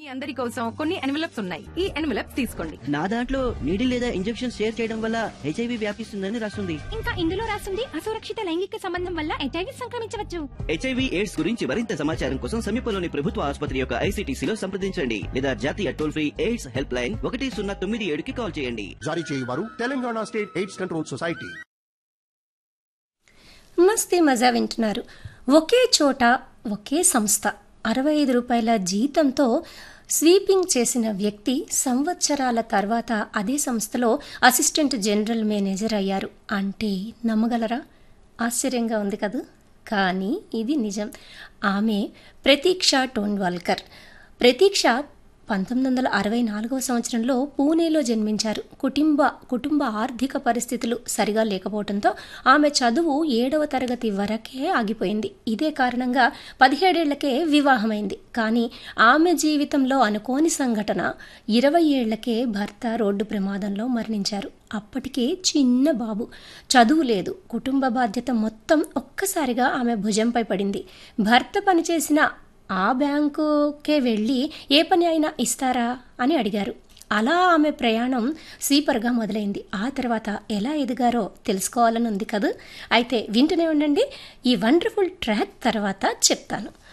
అందరి కోసం కొన్ని ఎన్వలప్స్ ఉన్నాయి ఈ ఎన్వలప్స్ తీసుకోండి నా దాంట్లో నీడిల్ లేదా ఇంజెక్షన్ షేర్ చేయడం వల్ల హెచ్ఐవి వ్యాపిస్తుందని రాస్తుంది ఇంకా ఇందులో రాసింది అసురక్షిత లైంగిక సంబంధం వల్ల హెచ్ఐవి సంక్రమించవచ్చు హెచ్ఐవి ఎయిడ్స్ గురించి మరింత సమాచారం కోసం సమీపంలోని ప్రభుత్వ ఆసుపత్రి యొక్క ఐసీటీసీలో సంప్రదించండి లేదా జాతీయ toll free AIDS help line ఒకటి సున్నా తొమ్మిది ఏడుకి కాల్ చేయండి జారీ చేయవారు Telangana State AIDS Control Society Masti Maja వింటున్నారు ఒకే చోట ఒకే సంస్థ అరవై ఐదు రూపాయల జీతంతో స్వీపింగ్ చేసిన వ్యక్తి సంవత్సరాల తర్వాత అదే సంస్థలో అసిస్టెంట్ జనరల్ మేనేజర్ అయ్యారు అంటే నమ్మగలరా ఆశ్చర్యంగా ఉంది కదూ కానీ ఇది నిజం ఆమె ప్రతీక్ష టోన్వాల్కర్ ప్రతీక్ష పంతొమ్మిది వందల అరవై నాలుగవ సంవత్సరంలో పూణేలో జన్మించారు కుటుంబ కుటుంబ ఆర్థిక పరిస్థితులు సరిగా లేకపోవడంతో ఆమె చదువు ఏడవ తరగతి వరకే ఆగిపోయింది ఇదే కారణంగా పదిహేడేళ్లకే వివాహమైంది కానీ ఆమె జీవితంలో అనుకోని సంఘటన ఇరవై ఏళ్లకే భర్త రోడ్డు ప్రమాదంలో మరణించారు అప్పటికే చిన్న బాబు చదువు లేదు కుటుంబ బాధ్యత మొత్తం ఒక్కసారిగా ఆమె భుజంపై పడింది భర్త పనిచేసిన ఆ బ్యాంకుకే వెళ్ళి ఏ పని అయినా ఇస్తారా అని అడిగారు అలా ఆమె ప్రయాణం స్వీపర్గా మొదలైంది ఆ తర్వాత ఎలా ఎదిగారో తెలుసుకోవాలని ఉంది కదా అయితే వింటూనే ఉండండి ఈ వండర్ఫుల్ ట్రాక్ తర్వాత చెప్తాను